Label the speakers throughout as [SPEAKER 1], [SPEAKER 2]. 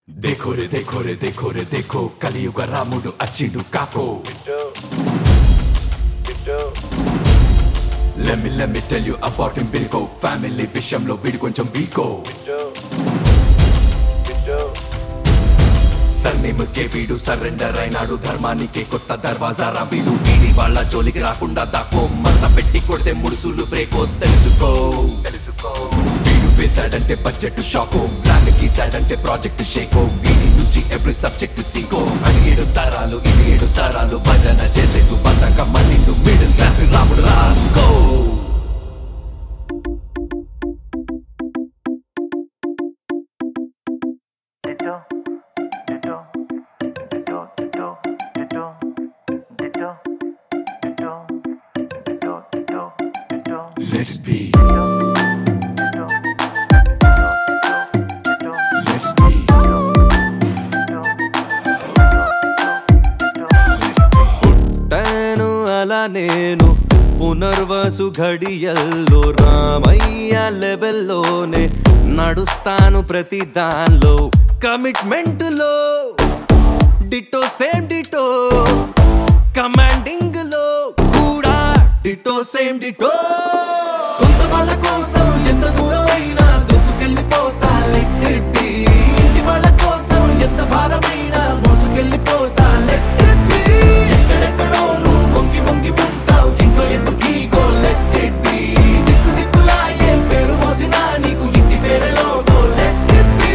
[SPEAKER 1] देखो रे देखो रे देखो रे देखो కలియుగ రాముడు అచ్చిండు కాకో Let me let me tell you about him Virgo family విషయంలో వీడు కొంచెం వీకో సర్నేముకే వీడు సరెండర్ అయినాడు ధర్మానికే కొత్త దర్వాజారా వీడు వీడి వాళ్ళ జోలికి రాకుండా దాకో మంత పెట్టి కొడితే ముడుసులు బ్రేకో తెలుసుకో వీడు వేశాడంటే బడ్జెట్ షాకో ప్లాన్ గీసాడంటే ప్రాజెక్ట్ షేకో వీడి నుంచి ఎవ్రీ సబ్జెక్ట్ సీకో అని ఏడు తరాలు ఇది ఏడు తరాలు భజన చేసేందు బతకమ్మ నిండు మిడిల్ క్లాస్ రాముడు రాసుకో
[SPEAKER 2] Ditto, ditto, ditto, ditto, ditto, ditto, ditto, ditto, ditto, ditto,
[SPEAKER 1] Let it be,
[SPEAKER 2] ditto, ditto, ditto,
[SPEAKER 1] let it be.
[SPEAKER 3] పుట్టాను అలా నేను పునర్వసు ఘడియల్లో రామయ్య లెవెల్లోనే నడుస్తాను ప్రతి దానిలో కమిట్మెంట్ లో డిటో సేమ్ డిటో కమాండింగ్ లో కూడా డిటో సేమ్ డిటో సొంత వాళ్ళ కోసం ఎంత దూరమైనా దూసుకెళ్ళిపోతా let it be. ఇంటి వాళ్ళ కోసం ఎంత భారమైనా మోసుకెళ్ళిపోతా let it be. ఎక్కడెక్కడో నువ్వు వంగి వంగి ఉంటావు ఇంట్లో ఎందుకు ఈగో let it be. దిక్కు దిక్కులా ఏం పేరు మోసినా నీకు ఇంటి పేరే లోగో let it be.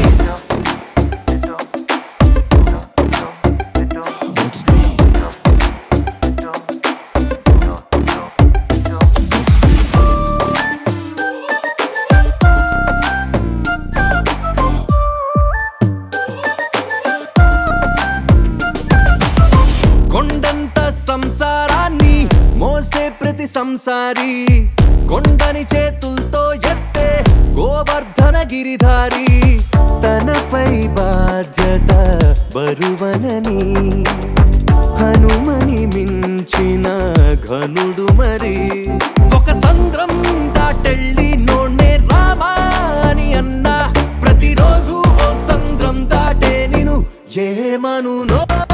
[SPEAKER 3] కొండంత సంసారాన్ని మోసే ప్రతి సంసారి కొండని చేతులతో ఎత్తే గోవర్ధన గిరిధారి తనపై బాధ్యత బరువనని హనుమని మించిన ఘనుడు మరి ఒక సంద్రం దాటెళ్ళి నోడే రామా అని అన్నా ప్రతిరోజు ఓ సంద్రం దాటే నిను ఏమనునో